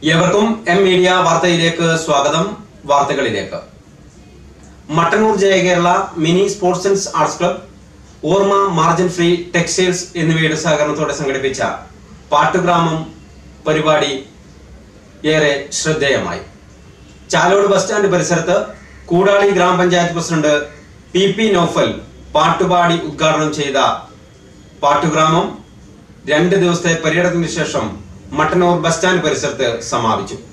ഏവർക്കും M media വാർത്തയിലേക്ക് സ്വാഗതം വാർത്തകളിലേക്ക് Mattannur Jayakerala mini sports and arts club ഓർമ്മ മാർജിൻ ഫ്രീ ടെക്സ്റ്റൈൽസ് എന്നിവയുടെ സഹകരണത്തോടെ സംഘടിപ്പിച്ച പാട്ടുഗ്രാമം പരിപാടി ഏറെ ശ്രദ്ധേയമായി ചാലോട് ബസ് സ്റ്റാൻഡ് പരിസരത്ത് കൂടാളി ഗ്രാമപഞ്ചായത്ത് പ്രസിഡന്റ് പി പി നൌഫൽ പാട്ടുപാടി ഉദ്ഘാടനം ചെയ്ത പാട്ടുഗ്രാമം രണ്ട് ദിവസത്തെ പര്യടനത്തിന് ശേഷം മട്ടന്നൂർ ബസ് സ്റ്റാൻഡ് പരിസരത്ത് സമാപിച്ചു